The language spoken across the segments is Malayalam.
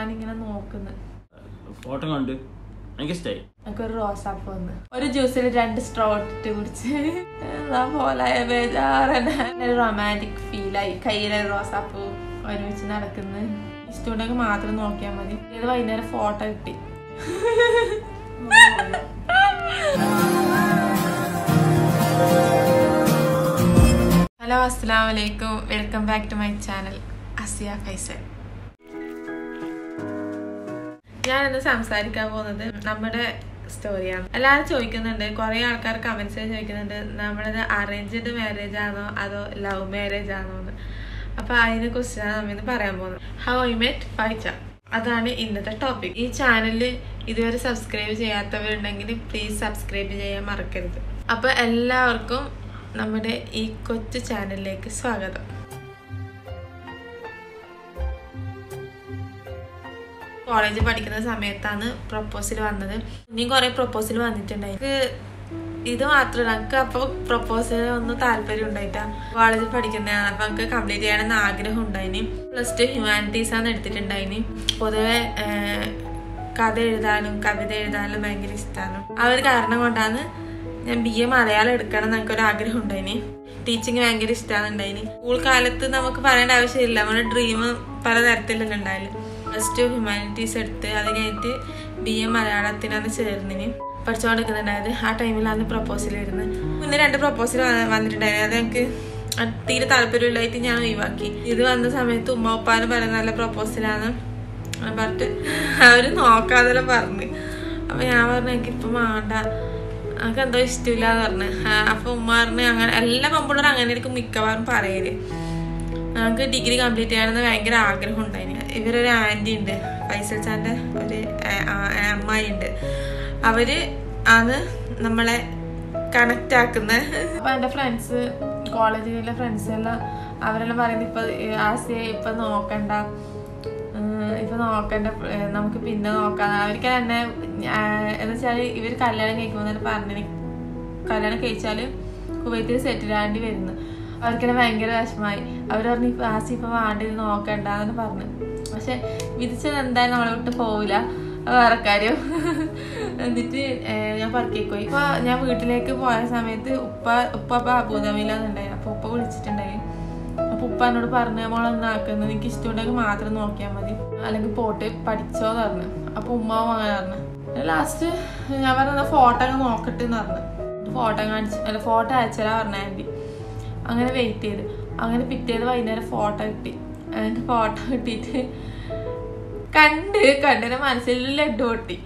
ഞാനിങ്ങനെ നോക്കുന്നു ഫോട്ടോ കണ്ട് എനിക്ക് ഇഷ്ടമായി എനിക്കൊരു റോസാപ്പ് വന്ന് ഒരു ജ്യൂസിൽ രണ്ട് സ്ട്രോ ഇട്ടിട്ട് കുടിച്ച് എന്താ പോലായ ബേജാറന്നെ റൊമാൻറ്റിക് ഫീലായി കയ്യിലെ റോസാപ്പ് ഒരുമിച്ച് നടക്കുന്നു ഇഷ്ടമുണ്ടെങ്കിൽ മാത്രം നോക്കിയാൽ മതി ഇത് വൈകുന്നേരം ഫോട്ടോ കിട്ടി ഹലോ അസ്സാം വലൈക്കും welcome back to my channel Asiya Faisal ഞാനിന്ന് സംസാരിക്കാൻ പോകുന്നത് നമ്മുടെ സ്റ്റോറിയാണ് എല്ലാവരും ചോദിക്കുന്നുണ്ട് കുറെ ആൾക്കാർ കമന്റ്സിൽ ചോദിക്കുന്നുണ്ട് നമ്മളത് അറേഞ്ച്ഡ് മാരേജ് ആണോ അതോ ലവ് മാരേജ് ആണോ എന്ന് അപ്പൊ അതിനെ കുറിച്ചാണ് നമ്മൾ ഇന്ന് പറയാൻ പോകുന്നത് ഹൗ ഐ മെറ്റ് ഫൈച്ച അതാണ് ഇന്നത്തെ ടോപ്പിക് ഈ ചാനലിൽ ഇതുവരെ സബ്സ്ക്രൈബ് ചെയ്യാത്തവരുണ്ടെങ്കിൽ പ്ലീസ് സബ്സ്ക്രൈബ് ചെയ്യാൻ മറക്കരുത് അപ്പൊ എല്ലാവർക്കും നമ്മുടെ ഈ കൊച്ചു ചാനലിലേക്ക് സ്വാഗതം കോളേജിൽ പഠിക്കുന്ന സമയത്താണ് പ്രപ്പോസൽ വന്നത് ഇനിയും കുറെ പ്രപ്പോസൽ വന്നിട്ടുണ്ടായി എനിക്ക് ഇത് മാത്രമല്ല എനിക്ക് അപ്പൊ പ്രപ്പോസൽ ഒന്നും താല്പര്യം ഉണ്ടായിട്ടാ കോളേജിൽ പഠിക്കുന്നതാണ് അപ്പൊ എനിക്ക് കംപ്ലീറ്റ് ചെയ്യണമെന്ന് ആഗ്രഹം ഉണ്ടായിന് പ്ലസ് ടു ഹ്യൂമാനിറ്റീസ് ആണ് എടുത്തിട്ടുണ്ടായിന് പൊതുവെ ഏഹ്, കഥ എഴുതാനും കവിത എഴുതാനും ഭയങ്കര ഇഷ്ടമാണ് ആ ഒരു കാരണം കൊണ്ടാണ് ഞാൻ ബി എ മലയാളം എടുക്കണം എന്ന് എനിക്കൊരു ആഗ്രഹം ഉണ്ടായിന് ടീച്ചിങ് ഭയങ്കര ഇഷ്ടമാണ് ഉണ്ടായിന് സ്കൂൾ കാലത്ത് നമുക്ക് പറയേണ്ട ആവശ്യമില്ല നമ്മുടെ ഡ്രീം പലതരത്തിലുള്ള ഉണ്ടായില്ല പ്ലസ് ടു ഹ്യൂമാനിറ്റീസ് എടുത്ത് അത് കഴിഞ്ഞിട്ട് ബി എ മലയാളത്തിനാണ് ചേർന്നിന് പഠിച്ചുകൊണ്ടിരിക്കുന്നുണ്ടായത് ആ ടൈമിലാണ് പ്രപ്പോസൽ വരുന്നത് മുന്നേ രണ്ട് പ്രപ്പോസൽ വന്നിട്ടുണ്ടായിരുന്നു അത് എനിക്ക് അത് തീരെ താല്പര്യമില്ലായിട്ട് ഞാൻ ഒഴിവാക്കി ഇത് വന്ന സമയത്ത് ഉമ്മ ഉപ്പാന് പറയുന്ന നല്ല പ്രപ്പോസലാണ് പറഞ്ഞിട്ട് അവര് നോക്കാതെ പറഞ്ഞു അപ്പൊ ഞാൻ പറഞ്ഞു എനിക്ക് ഇപ്പൊ വേണ്ട എനിക്ക് എന്തോ ഇഷ്ടമില്ല എന്ന് പറഞ്ഞു അപ്പൊ ഉമ്മ പറഞ്ഞു അങ്ങനെ എല്ലാ പെമ്പിള്ളേരും അങ്ങനെ ആയിരിക്കും മിക്കവാറും പറയല് ഞങ്ങൾക്ക് ഡിഗ്രി കംപ്ലീറ്റ് ചെയ്യണമെന്ന് ഭയങ്കര ആഗ്രഹം ഉണ്ടായിന് ഇവരൊരു ആന്റി ഉണ്ട് ഫൈസൽ ചാന്റെ ഒരു ആ- ആ- അമ്മായി ഉണ്ട് അവര് ആണ് നമ്മളെ കണക്ട് ആക്കുന്നത് അപ്പൊ എന്റെ ഫ്രണ്ട്സ് കോളേജിലെ ഫ്രണ്ട്സ് എല്ലാം അവരെല്ലാം പറയുന്നത് ഇപ്പൊ ആസിയ ഇപ്പൊ നോക്കണ്ട ഉം, ഇപ്പൊ നോക്കണ്ട ഏർ നമുക്ക് പിന്നെ നോക്കാം അവർക്ക് തന്നെ എന്ന് വെച്ചാല് ഇവര് കല്യാണം കഴിക്കുമ്പോൾ തന്നെ പറഞ്ഞു കല്യാണം കഴിച്ചാല് കുവൈത്തിൽ സെറ്റിൽ ആണ്ടി വരുന്നു അവർക്കെന്നെ ഭയങ്കര വിഷമായി അവർ പറഞ്ഞു ഇപ്പൊ ആസി ഇപ്പൊ വേണ്ടി ഇത് നോക്കണ്ടെന്ന് പറഞ്ഞു പക്ഷെ വിധിച്ചത് എന്തായാലും നമ്മളെ വിട്ട് പോവില്ല അത് വേറെ കാര്യം എന്നിട്ട് ഏർ ഞാൻ പറക്കേക്ക് പോയി ഇപ്പൊ ഞാൻ വീട്ടിലേക്ക് പോയ സമയത്ത് ഉപ്പ ഉപ്പ അപ്പൊ അബുദാബിയിലാന്നുണ്ടായി അപ്പൊ ഉപ്പ വിളിച്ചിട്ടുണ്ടായി അപ്പൊ ഉപ്പ എന്നോട് പറഞ്ഞു മോളൊന്നും ആക്കുന്നത് എനിക്ക് ഇഷ്ടമുണ്ടെങ്കിൽ മാത്രം നോക്കിയാൽ മതി അല്ലെങ്കിൽ പോട്ട് പഠിച്ചോന്ന് പറഞ്ഞു അപ്പൊ ഉമ്മാവും അങ്ങനെ പറഞ്ഞു ലാസ്റ്റ് ഞാൻ പറഞ്ഞ ഫോട്ടോ ഒക്കെ നോക്കട്ടെ എന്ന് പറഞ്ഞു ഫോട്ടോ കാണിച്ച് അല്ല ഫോട്ടോ അയച്ചാലാ പറഞ്ഞ ആൻറ്റി അങ്ങനെ വെയിറ്റ് ചെയ്ത് അങ്ങനെ പിറ്റേന്ന് വൈകുന്നേരം ഫോട്ടോ കിട്ടി അതിന്റെ ഫോട്ടോ കിട്ടിയിട്ട് കണ്ട് കണ്ടിന്റെ മനസ്സിൽ ലഡു പൊട്ടി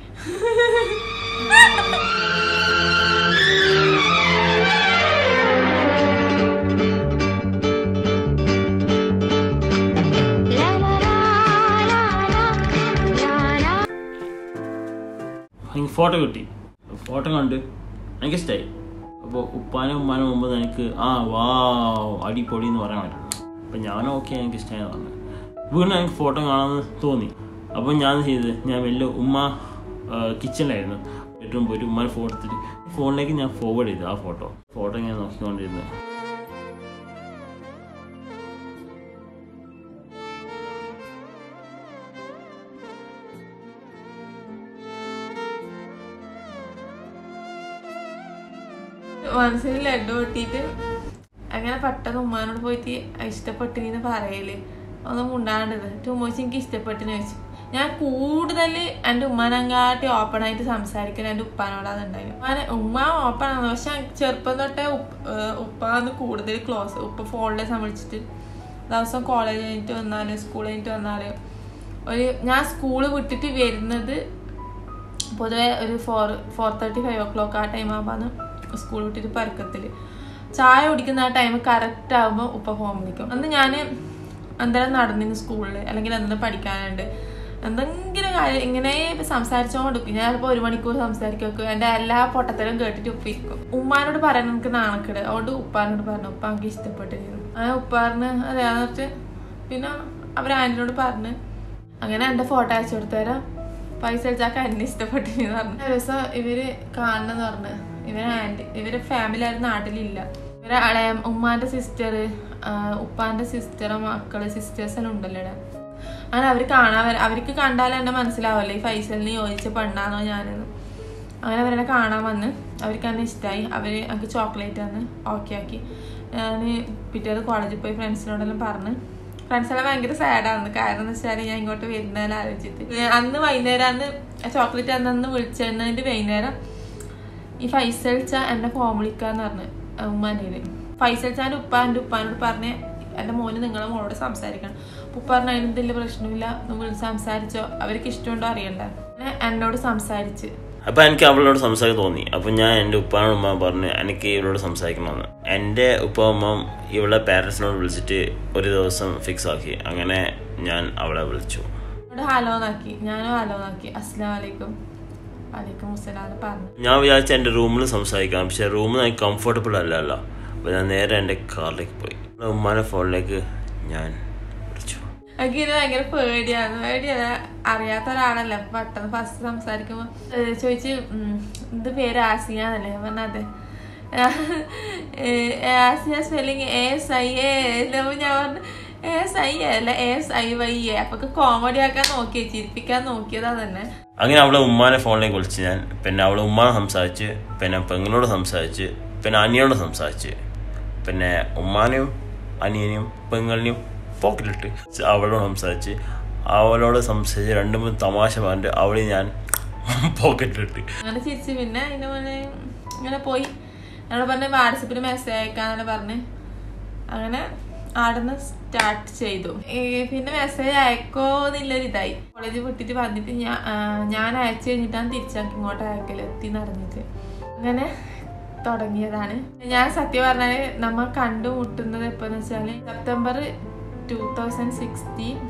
എനിക്ക് ഫോട്ടോ കിട്ടി ഫോട്ടോ കണ്ട് എനിക്ക് ഇഷ്ടമായി അപ്പോൾ ഉപ്പാനും ഉമ്മാനും മുമ്പ് എനിക്ക് ആ വാ അടിപൊളി എന്ന് പറയാൻ പറ്റില്ല അപ്പം ഞാനും ഓക്കെ എനിക്ക് ഇഷ്ടമായി പറഞ്ഞു വീണ്ടും എനിക്ക് ഫോട്ടോ കാണാമെന്ന് തോന്നി അപ്പം ഞാൻ ചെയ്തത് ഞാൻ വലിയ ഉമ്മ കിച്ചണിലായിരുന്നു ബെഡ്റൂം പോയിട്ട് ഉമ്മാനെ ഫോട്ടോ എടുത്തിട്ട് ഫോണിലേക്ക് ഞാൻ ഫോർവേഡ് ചെയ്തു ആ ഫോട്ടോ ഫോട്ടോ ഞാൻ നോക്കിക്കൊണ്ടിരുന്നത് മനസ്സിൽ ലഡു പൊട്ടിയിട്ട് അങ്ങനെ പെട്ടെന്ന് ഉമ്മാനോട് പോയിട്ട് ഇഷ്ടപ്പെട്ടിന്ന് പറയല് ഒന്നും മുണ്ടാണ്ടത് ഉമ്മോച്ച് എനിക്ക് ഇഷ്ടപ്പെട്ടിന്ന് ചോദിച്ചു ഞാൻ കൂടുതൽ എൻ്റെ ഉമ്മാനങ്ങാട്ടി ഓപ്പൺ ആയിട്ട് സംസാരിക്കൽ എൻ്റെ ഉപ്പാനോടാണ് ഉണ്ടായത് ഉമ്മാനെ ഉമ്മ ഓപ്പൺ ആണ് പക്ഷെ ചെറുപ്പം തൊട്ടേ ഉപ്പ ഏഹ് ഉപ്പാന്ന് കൂടുതൽ ക്ലോസ് ഉപ്പ ഫോണിൽ സംബന്ധിച്ചിട്ട് ദിവസം കോളേജ് കഴിഞ്ഞിട്ട് വന്നാല് സ്കൂൾ കഴിഞ്ഞിട്ട് വന്നാല് ഒരു ഞാൻ സ്കൂള് വിട്ടിട്ട് വരുന്നത് പൊതുവെ ഒരു four four thirty five o'clock ആ ടൈം ആകുമ്പോൾ സ്കൂൾ വിട്ടിട്ട് പരക്കത്തിൽ ചായ കുടിക്കുന്ന ആ ടൈം കറക്റ്റ് ആകുമ്പോൾ ഉപ്പ ഫോൺ വിളിക്കും അന്ന് ഞാൻ എന്തായാലും നടന്നിന് സ്കൂളിൽ അല്ലെങ്കിൽ എന്തെങ്കിലും പഠിക്കാനുണ്ട് എന്തെങ്കിലും കാര്യം ഇങ്ങനെ ഇപ്പൊ സംസാരിച്ചോണ്ടിരിക്കും ഞാൻ ചിലപ്പോൾ ഒരു മണിക്കൂർ സംസാരിക്കും എൻ്റെ എല്ലാ പൊട്ടത്തരും കേട്ടിട്ട് ഉപ്പിരിക്കും ഉമ്മാനോട് പറയാൻ എനിക്ക് നാണക്കേട് അതുകൊണ്ട് ഉപ്പാനോട് പറഞ്ഞു ഉപ്പ എനിക്ക് ഇഷ്ടപ്പെട്ടിരുന്നു അങ്ങനെ ഉപ്പാറിന് അതെ എന്നിട്ട് പിന്നെ അവർ ആൻറ്റിനോട് പറഞ്ഞ് അങ്ങനെ എൻ്റെ ഫോട്ടോ അയച്ചു കൊടുത്തരാം പൈസ അയച്ചാൽ എന്നെ ഇഷ്ടപ്പെട്ടിരുന്നു പറഞ്ഞു ഒരു ദിവസം ഇവര് കാണണമെന്ന് പറഞ്ഞു ഇവരെ ആൻറ്റി ഇവരെ ഫാമിലി ആരും നാട്ടിലില്ല ഇവരെ അളയ ഉമ്മാന്റെ സിസ്റ്റർ ഉപ്പാന്റെ സിസ്റ്റർ മക്കള് സിസ്റ്റേഴ്സ് എല്ലാം ഉണ്ടല്ലോ ഇവിടെ അങ്ങനെ അവർ കാണാൻ വര അവർക്ക് കണ്ടാൽ എന്നെ മനസ്സിലാവല്ലോ ഈ ഫൈസലിന് യോജിച്ച പെണ്ണാണോ ഞാനെന്ന് അങ്ങനെ അവരെന്നെ കാണാൻ വന്ന് അവർക്ക് എന്നെ ഇഷ്ടമായി അവർ എനിക്ക് ചോക്ലേറ്റ് തന്ന് ഓക്കെ ആക്കി ഞാൻ പിറ്റേത് കോളേജിൽ പോയി ഫ്രണ്ട്സിനോടെല്ലാം പറഞ്ഞ് ഫ്രണ്ട്സെല്ലാം ഭയങ്കര സാഡാണ് കാരണം എന്ന് വെച്ചാൽ ഞാൻ ഇങ്ങോട്ട് വരുന്നതിൽ ആലോചിച്ചിട്ട് ഞാൻ അന്ന് വൈകുന്നേരം അന്ന് ചോക്ലേറ്റ് അന്ന് വിളിച്ചിരുന്നതിൻ്റെ വൈകുന്നേരം ഈ ഫൈസൽ ചാ എന്നെ ഫോൺ വിളിക്കാന്ന് പറഞ്ഞു ഉമ്മാൻ്റെ ഫൈസൽ ചാൻ്റെ ഉപ്പ എൻ്റെ ഉപ്പാനോട് പറഞ്ഞ് എൻ്റെ മോന് നിങ്ങളെ മോളോട് സംസാരിക്കണം ഉപ്പ പറഞ്ഞു അതിനെന്തെങ്കിലും പ്രശ്നമില്ല നിങ്ങൾ സംസാരിച്ചോ അവർക്ക് ഇഷ്ടമുണ്ടോ അറിയണ്ട അങ്ങനെ എന്നോട് സംസാരിച്ച് അപ്പം എനിക്ക് അവളോട് സംസാരിക്കാൻ തോന്നി അപ്പം ഞാൻ എൻ്റെ ഉപ്പാനോട് ഉമ്മ പറഞ്ഞു എനിക്ക് ഇവളോട് സംസാരിക്കണമെന്ന് എൻ്റെ ഉപ്പ ഉമ്മ ഇവളുടെ പാരൻസിനോട് വിളിച്ചിട്ട് ഒരു ദിവസം ഫിക്സ് ആക്കി അങ്ങനെ ഞാൻ അവളെ വിളിച്ചു എന്നോട് ഹലോ നാക്കി ഞാനും ഹലോ നാക്കി അസ്സലാം വലൈക്കും വലൈക്കും അസ്സലാം എന്ന് പറഞ്ഞു ഞാൻ വിചാരിച്ച എൻ്റെ റൂമിൽ സംസാരിക്കാം പക്ഷെ റൂമിൽ എനിക്ക് കംഫർട്ടബിൾ അല്ലല്ലോ അപ്പോൾ ഞാൻ നേരെ എൻ്റെ കാറിലേക്ക് പോയി ഉമ്മാൻ്റെ ഫോണിലേക്ക് ഞാൻ വിളിച്ചു എനിക്ക് ഇത് ഭയങ്കര പേടിയാണ് പേടിയല്ല അറിയാത്ത ഒരാളല്ല അപ്പൊ പെട്ടെന്ന് ഫസ്റ്റ് സംസാരിക്കുമ്പോ ഏഹ് ചോദിച്ച് ഉം, ഇത് പേര് ആസിയ എന്നല്ലേ ഞാൻ പറഞ്ഞ അതെ ഏഹ് Asiya spelling S I A love ഞാൻ പറഞ്ഞു എസ് ഐ അല്ല എസ് ഐ വൈ എ അപ്പൊ കോമഡി ആക്കാൻ നോക്കിയ ചിരിപ്പിക്കാൻ നോക്കിയതാ തന്നെ അങ്ങനെ അവളെ ഉമ്മാനെ ഫോണിലേക്ക് വിളിച്ച് ഞാൻ പിന്നെ അവളെ ഉമ്മാനെ സംസാരിച്ച് പിന്നെ പെങ്ങളോട് സംസാരിച്ച് പിന്നെ അനിയനോട് സംസാരിച്ച് പിന്നെ ഉമ്മാനെയും അനിയനെയും പെങ്ങളിനെയും പോക്കറ്റിലിട്ട് അവളോട് സംസാരിച്ച് അവളോട് സംസാരിച്ച് രണ്ട് മൂന്ന് തമാശ പറഞ്ഞിട്ട് അവളെ ഞാൻ പോക്കറ്റിലിട്ട് അങ്ങനെ ചിരിച്ച് പിന്നെ അതിന് മുന്നേ ഇങ്ങനെ പോയി എന്നോട് പറഞ്ഞ് വാട്സപ്പിൽ മെസ്സേജ് അയക്കാന്നല്ല പറഞ്ഞ് അങ്ങനെ ആടുന്ന് സ്റ്റാർട്ട് ചെയ്തു ഈ പിന്നെ മെസ്സേജ് അയക്കോ എന്നുള്ളൊരു ഇതായി കോളേജ് വിട്ടിട്ട് വന്നിട്ട് ഞാൻ ആ, ഞാൻ അയച്ചു കഴിഞ്ഞിട്ടാണ് തിരിച്ചാക്കി ഇങ്ങോട്ട് അയക്കൽ എത്തി നടന്നിട്ട് അങ്ങനെ തുടങ്ങിയതാണ് ഞാൻ സത്യം പറഞ്ഞാല് നമ്മൾ കണ്ടുമുട്ടുന്നത് എപ്പോന്ന് വെച്ചാല് September two thousand sixteen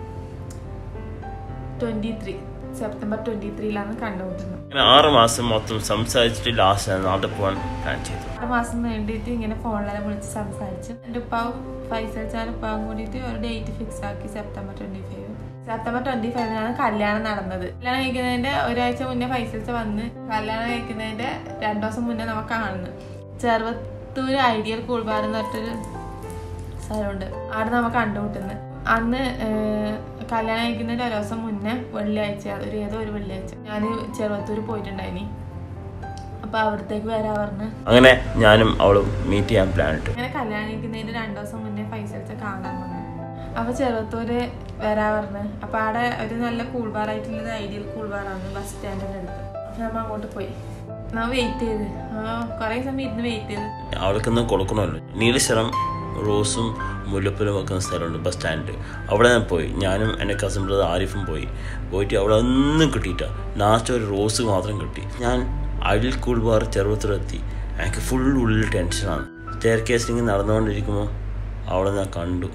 twenty three September twenty ത്രീയിലാണ് കണ്ടുമുട്ടുന്നത് അങ്ങനെ ആറ് മാസം മൊത്തം സംസാരിച്ചിട്ട് ലാസ്റ്റ് നാട്ടിൽ പോകാൻ പ്ലാൻ ചെയ്തു ആറ് മാസം വേണ്ടിയിട്ട് ഇങ്ങനെ ഫോണിലെല്ലാം വിളിച്ച് സംസാരിച്ചു എൻ്റെ ഉപ്പാവും ഫൈസൽ ചാൻ ഉപ്പാവും കൂടിയിട്ട് ഒരു ഡേറ്റ് ഫിക്സ് ആക്കി September twenty five September twenty ഫൈവിനാണ് കല്യാണം നടന്നത് കല്യാണം കഴിക്കുന്നതിന്റെ ഒരാഴ്ച മുന്നേ ഫൈസൽ ചാൻ വന്ന് കല്യാണം കഴിക്കുന്നതിന്റെ രണ്ടു ദിവസം മുന്നേ നമുക്ക് കാണുന്നു ചെറുവത്തൂര് ഐഡിയൽ കൂൾബാർ എന്ന് പറഞ്ഞിട്ടൊരു സ്ഥലമുണ്ട് അവിടെ നമുക്ക് കണ്ടുമുട്ടുന്നത് അന്ന് ഏഹ്, കല്യാണം കഴിക്കുന്നതിന്റെ ഒരു ദിവസം മുന്നേ വെള്ളിയാഴ്ച ഒരു ഏതോ ഒരു വെള്ളിയാഴ്ച ഞാൻ ചെറുവത്തൂർ പോയിട്ടുണ്ടായിനി അപ്പൊ അവിടത്തേക്ക് വരാ പറഞ്ഞ് അങ്ങനെ ഞാനും അവളും മീറ്റ് ചെയ്യാൻ പ്ലാൻ ഇട്ടു അങ്ങനെ കല്യാണം കഴിക്കുന്നതിന്റെ രണ്ടു ദിവസം മുന്നേ ഫൈസൽച്ച കാണാൻ വന്നു അപ്പൊ ചെറുത്തൂര് വരാ പറഞ്ഞ് അപ്പൊ അവിടെ ഒരു നല്ല കൂൾ ബാർ ആയിട്ടുള്ളത് ഐഡിയൽ കൂൾ ബാറാണ് ബസ് സ്റ്റാൻഡിന്റെ അടുത്ത് അപ്പൊ നമ്മ അങ്ങോട്ട് പോയി നമ്മ വെയിറ്റ് ചെയ്ത് ആ കൊറേ സമയം ഇരുന്ന് വെയിറ്റ് ചെയ്ത് അവൾക്കൊന്നും കൊടുക്കണമല്ലോ നീലശ്വരം റോസും മുല്ലപ്പൂലും വെക്കുന്ന സ്ഥലമുണ്ട് ബസ് സ്റ്റാൻഡ് അവിടെ ഞാൻ പോയി ഞാനും എൻ്റെ കസിൻ ബ്രദർ ആരിഫും പോയി പോയിട്ട് അവിടെ ഒന്നും കിട്ടിയിട്ട ലാസ്റ്റ് ഒരു റോസ് മാത്രം കിട്ടി ഞാൻ അടിൽ കൂൾ ബാർ ചെറുപ്പത്തിലെത്തി എനിക്ക് ഫുൾ ഉള്ളിൽ ടെൻഷനാണ് സ്റ്റെയർ കേസിൽ നടന്നുകൊണ്ടിരിക്കുമ്പോൾ അവിടെ ഞാൻ കണ്ടു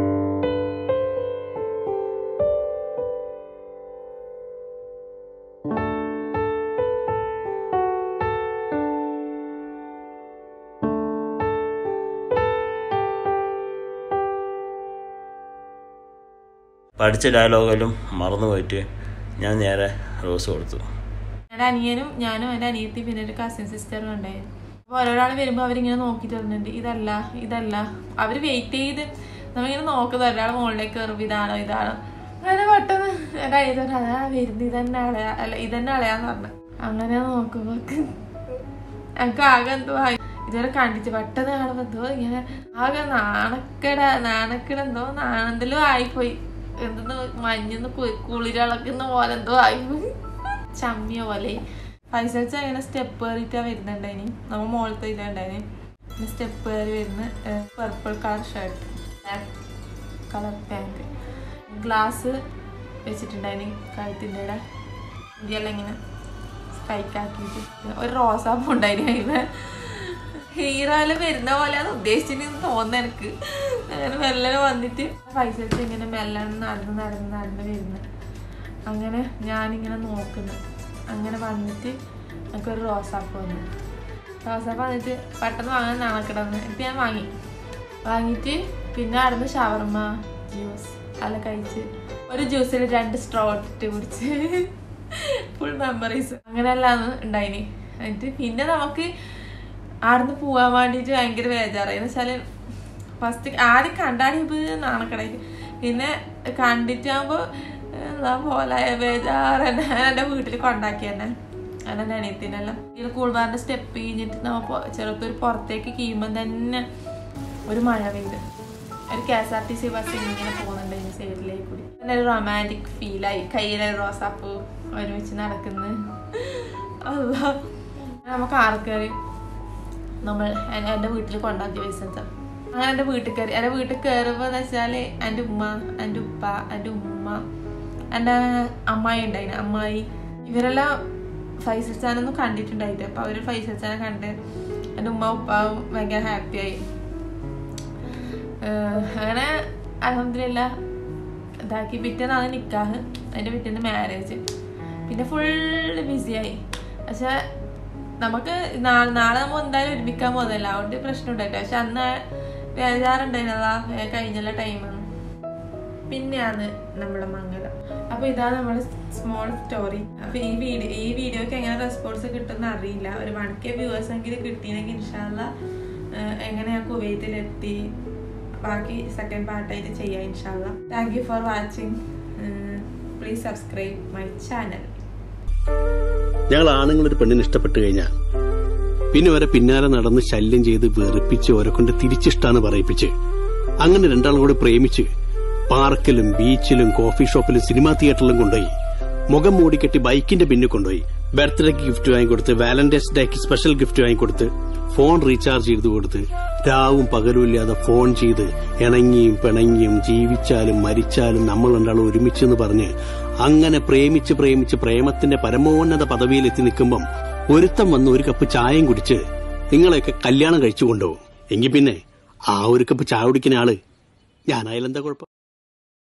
പഠിച്ച ഡയലോഗെല്ലാം മറന്നുപോയിട്ട് ഞാൻ നേരെ റോസ് കൊടുത്തു എൻ്റെ അനിയനും ഞാനും എൻ്റെ അനിയത്തി പിന്നെ ഒരു കസിൻ സിസ്റ്ററും ഉണ്ടായിരുന്നു അപ്പോൾ ഓരോരാൾ വരുമ്പോൾ അവരിങ്ങനെ നോക്കി തരുന്നുണ്ട് ഇതല്ല ഇതല്ല അവർ വെയിറ്റ് ചെയ്ത് നമ്മളിങ്ങനെ നോക്കുന്നത് ഒരാൾ മുകളിലേക്ക് കയറും ഇതാണോ ഇതാണോ അങ്ങനെ പെട്ടെന്ന് എൻ്റെ അനിയത്തി പറഞ്ഞു അതാ വരുന്നത് ഇതന്നെ അളയാ അല്ല ഇതന്നെ അളയാന്ന് പറഞ്ഞു അങ്ങനെ നോക്കുമ്പോൾ എനിക്ക് ആകെ എന്തോ ആയി. ഇതുവരെ കണ്ടിട്ട് പെട്ടെന്ന് കാണുമ്പോൾ എന്തോ ഇങ്ങനെ ആകെ നാണക്കെട നാണക്കെട എന്തോ നാണെന്തല്ലോ ആയിപ്പോയി എന്തെന്ന് മഞ്ഞന്ന് കുളിരിളക്കുന്ന പോലെ എന്തോ ആയിപ്പോയി ചമ്മിയ പോലെ പൈസ അങ്ങനെ സ്റ്റെപ്പ് കയറിയിട്ടാ വരുന്നുണ്ടായിനി നമ്മ മുകളിലത്തെ ഇതുണ്ടായിനി സ്റ്റെപ്പ് കയറി വരുന്ന purple colour shirt black colour pant glass വെച്ചിട്ടുണ്ടായിനി കഴുത്തിൻ്റെ ഇട ഇതെല്ലാം ഇങ്ങനെ സ്ട്രൈക്ക് ആക്കിയിട്ട് ഒരു റോസാപ്പൂ ഉണ്ടായിനി അതിന് ഹീറോയില് വരുന്ന പോലെയാണ് ഉദ്ദേശിച്ചിട്ട് തോന്നുന്നു എനിക്ക് അങ്ങനെ മെല്ലനെ വന്നിട്ട് പൈസ എടുത്ത് ഇങ്ങനെ മെല്ലനെ നടന്ന് നടന്ന് നടന്ന് വരുന്നത് അങ്ങനെ ഞാനിങ്ങനെ നോക്കുന്നു അങ്ങനെ വന്നിട്ട് എനിക്കൊരു റോസാപ്പ് വന്നു റോസാപ്പ് വന്നിട്ട് പെട്ടെന്ന് വാങ്ങാൻ നാണക്കിടന്ന് ഇപ്പം ഞാൻ വാങ്ങി വാങ്ങിയിട്ട് പിന്നെ അവിടുന്ന് ഷവർമ്മ ജ്യൂസ് അതെല്ലാം കഴിച്ച് ഒരു ജ്യൂസിൽ രണ്ട് സ്ട്രോ ഇട്ടിട്ട് കുടിച്ച് ഫുൾ മെമ്മറീസ് അങ്ങനെയല്ലാന്ന് ഉണ്ടായിനി എന്നിട്ട് പിന്നെ നമുക്ക് ആടുന്ന് പോവാൻ വേണ്ടിയിട്ട് ഭയങ്കര ബേജാറായി എന്ന് വെച്ചാല് ഫസ്റ്റ് ആദ്യം കണ്ടാടിയപ്പോൾ നാണക്കടായി പിന്നെ കണ്ടിട്ടാകുമ്പോ എന്താ പോലായ ബേജാറ് എന്നെ എന്റെ വീട്ടിൽ കൊണ്ടാക്കി തന്നെ എന്നെ അനിയത്തിനെല്ലാം ഇത് കൂൾബാറിന്റെ സ്റ്റെപ്പ് കഴിഞ്ഞിട്ട് നമ്മ പൊ- ചെറുത്തൊരു പുറത്തേക്ക് കീയുമ്പോൾ തന്നെ ഒരു മഴ പെയ്ത് ഒരു K S R T C bus ഇങ്ങനെ പോകുന്നുണ്ട് ഈ സൈഡിലേക്ക് കൂടി പിന്നെ ഒരു റൊമാൻറ്റിക് ഫീലായി കയ്യിലെ റോസാപ്പൂ ഒരുമിച്ച് നടക്കുന്നു അല്ല നമുക്ക് ആർക്കറി നമ്മൾ എ- എൻ്റെ വീട്ടിൽ കൊണ്ടാക്കി വെച്ചത് അങ്ങനെ എൻ്റെ വീട്ടിൽ കയറി എൻ്റെ വീട്ടിൽ കയറുമ്പോൾ എന്ന് വെച്ചാൽ എൻ്റെ ഉമ്മ എൻ്റെ ഉപ്പ എൻ്റെ ഉമ്മ എൻ്റെ അമ്മായി ഉണ്ടായിന് അമ്മായി ഇവരെല്ലാം ഫൈസൽ ചാനൊന്നും കണ്ടിട്ടുണ്ടായിട്ട് അപ്പോൾ അവർ ഫൈസൽ ചാനെ കണ്ട് എൻ്റെ ഉമ്മ ഉപ്പ ഭയങ്കര ഹാപ്പിയായി അങ്ങനെ അലഹമില്ല ഇതാക്കി പിറ്റേന്നാണ് നിക്കാഹ് അതിൻ്റെ പിറ്റേന്ന് മാരേജ് പിന്നെ ഫുള്ള് ബിസിയായി പക്ഷെ നമുക്ക് നാളെ നാളെ നമ്മൾ എന്തായാലും ഒരുമിക്കാൻ പോകുന്നില്ല അതുകൊണ്ട് പ്രശ്നം ഉണ്ടായില്ല പക്ഷെ അന്ന് ബേജാറുണ്ടായിരുന്നതാ കഴിഞ്ഞല്ല ടൈമാണ് പിന്നെയാണ് നമ്മളെ മംഗലം അപ്പൊ ഇതാണ് നമ്മുടെ സ്മോൾ സ്റ്റോറി അപ്പൊ ഈ വീഡിയോ ഈ വീഡിയോക്ക് എങ്ങനെ റെസ്പോൺസ് കിട്ടുമെന്ന് അറിയില്ല ഒരു വൺ കെ വ്യൂവേഴ്സ് എങ്കിലും കിട്ടിയെങ്കിൽ ഇൻഷാല്ല എങ്ങനെ ഞാൻ കുവൈത്തിലെത്തി ബാക്കി സെക്കൻഡ് പാർട്ടായിട്ട് ചെയ്യാം ഇൻഷാല്ല thank you for watching please subscribe my channel ഞങ്ങൾ ആണുങ്ങൾ ഒരു പെണ്ണിനെ ഇഷ്ടപ്പെട്ടു കഴിഞ്ഞാൽ പിന്നെ അവരെ പിന്നാലെ നടന്ന് ശല്യം ചെയ്ത് വെറുപ്പിച്ച് അവരെ കൊണ്ട് തിരിച്ചിഷ്ടാന്ന് പറയിപ്പിച്ച് അങ്ങനെ രണ്ടാളും കൂടെ പ്രേമിച്ച് പാർക്കിലും ബീച്ചിലും കോഫി ഷോപ്പിലും സിനിമാ തിയേറ്ററിലും കൊണ്ടുപോയി മുഖം മൂടിക്കെട്ടി ബൈക്കിന്റെ പിന്നിൽ കൊണ്ടുപോയി ബർത്ത്ഡേക്ക് ഗിഫ്റ്റ് വാങ്ങിക്കൊടുത്ത് വാലന്റൈൻസ് ഡേക്ക് സ്പെഷ്യൽ ഗിഫ്റ്റ് വാങ്ങിക്കൊടുത്ത് ഫോൺ റീചാർജ് ചെയ്ത് കൊടുത്ത് രാവും പകലും ഇല്ലാതെ ഫോൺ ചെയ്ത് ഇണങ്ങിയും പിണങ്ങിയും ജീവിച്ചാലും മരിച്ചാലും നമ്മൾ രണ്ടാളും ഒരുമിച്ചെന്ന് പറഞ്ഞ് അങ്ങനെ പ്രേമിച്ച് പ്രേമിച്ച് പ്രേമത്തിന്റെ പരമോന്നത പദവിയിൽ എത്തി നിൽക്കുമ്പം ഒരുത്തം വന്ന് ഒരു കപ്പ് ചായയും കുടിച്ച് നിങ്ങളെയൊക്കെ കല്യാണം കഴിച്ചു കൊണ്ടുപോകും എങ്കിൽ പിന്നെ ആ ഒരു കപ്പ് ചായ കുടിക്കുന്ന ആള് ഞാനായാലെന്താ കുഴപ്പം